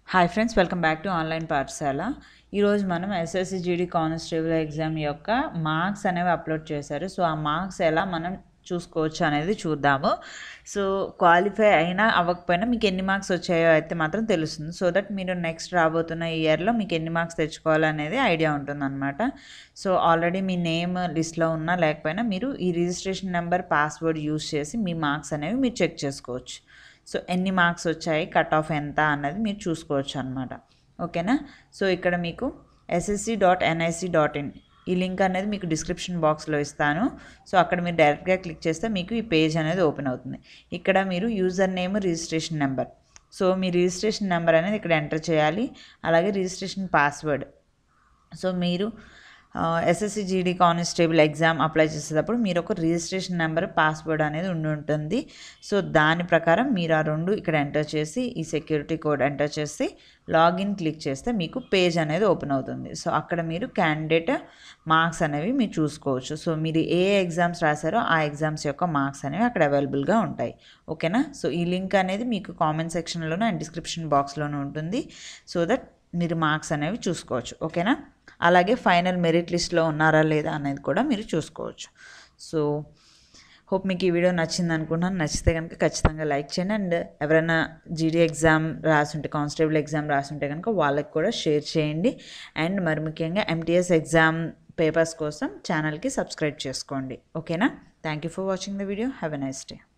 hi friends welcome back to online పాఠశాల ఈరోజు మనం ఎస్ఎస్సి జీడీ కానిస్టేబుల్ ఎగ్జామ్ యొక్క మార్క్స్ అనేవి అప్లోడ్ చేశారు సో ఆ మార్క్స్ ఎలా మనం చూసుకోవచ్చు అనేది చూద్దాము సో క్వాలిఫై అయినా అవ్వకపోయినా మీకు ఎన్ని మార్క్స్ వచ్చాయో అయితే మాత్రం తెలుస్తుంది సో దట్ మీరు నెక్స్ట్ రాబోతున్న ఇయర్లో మీకు ఎన్ని మార్క్స్ తెచ్చుకోవాలనేది ఐడియా ఉంటుందన్నమాట సో ఆల్రెడీ మీ నేమ్ లిస్ట్లో ఉన్నా లేకపోయినా మీరు ఈ రిజిస్ట్రేషన్ నెంబర్ పాస్వర్డ్ యూస్ చేసి మీ మార్క్స్ అనేవి మీరు చెక్ చేసుకోవచ్చు సో ఎన్ని మార్క్స్ వచ్చాయి కట్ ఆఫ్ ఎంత అన్నది మీరు చూసుకోవచ్చు అనమాట ఓకేనా సో ఇక్కడ మీకు SSC dot NIC dot in ఈ లింక్ అనేది మీకు డిస్క్రిప్షన్ బాక్స్లో ఇస్తాను సో అక్కడ మీరు డైరెక్ట్గా క్లిక్ చేస్తే మీకు ఈ పేజ్ అనేది ఓపెన్ అవుతుంది ఇక్కడ మీరు user name registration number so మీ రిజిస్ట్రేషన్ నెంబర్ అనేది ఇక్కడ ఎంటర్ చేయాలి అలాగే రిజిస్ట్రేషన్ పాస్వర్డ్ సో మీరు SSC GD constable exam apply చేసేటప్పుడు మీరు ఒక రిజిస్ట్రేషన్ నెంబర్ పాస్వర్డ్ అనేది ఉండి ఉంటుంది సో దాని ప్రకారం మీరు ఆ రెండు ఇక్కడ ఎంటర్ చేసి ఈ సెక్యూరిటీ కోడ్ ఎంటర్ చేసి లాగిన్ క్లిక్ చేస్తే మీకు పేజ్ అనేది ఓపెన్ అవుతుంది సో అక్కడ మీరు క్యాండిడేట్ మార్క్స్ అనేవి మీరు చూసుకోవచ్చు సో మీరు ఏ ఎగ్జామ్స్ రాశారో ఆ ఎగ్జామ్స్ యొక్క మార్క్స్ అనేవి అక్కడ అవైలబుల్గా ఉంటాయి ఓకేనా సో ఈ లింక్ అనేది మీకు కామెంట్ సెక్షన్లోనూ అండ్ డిస్క్రిప్షన్ బాక్స్లోనూ ఉంటుంది సో దట్ మీరు మార్క్స్ అనేవి చూసుకోవచ్చు ఓకేనా అలాగే ఫైనల్ మెరిట్ లిస్ట్లో ఉన్నారా లేదా అనేది కూడా మీరు చూసుకోవచ్చు సో హోప్ మీకు ఈ వీడియో నచ్చింది అనుకుంటున్నాను నచ్చితే కనుక ఖచ్చితంగా లైక్ చేయండి అండ్ ఎవరైనా జీడీ ఎగ్జామ్ రాసుంటే కానిస్టేబుల్ ఎగ్జామ్ రాసుంటే కనుక వాళ్ళకి కూడా షేర్ చేయండి అండ్ మరి ముఖ్యంగా ఎంటీఎస్ ఎగ్జామ్ పేపర్స్ కోసం ఛానల్కి సబ్స్క్రైబ్ చేసుకోండి ఓకేనా thank you for watching the video have a nice day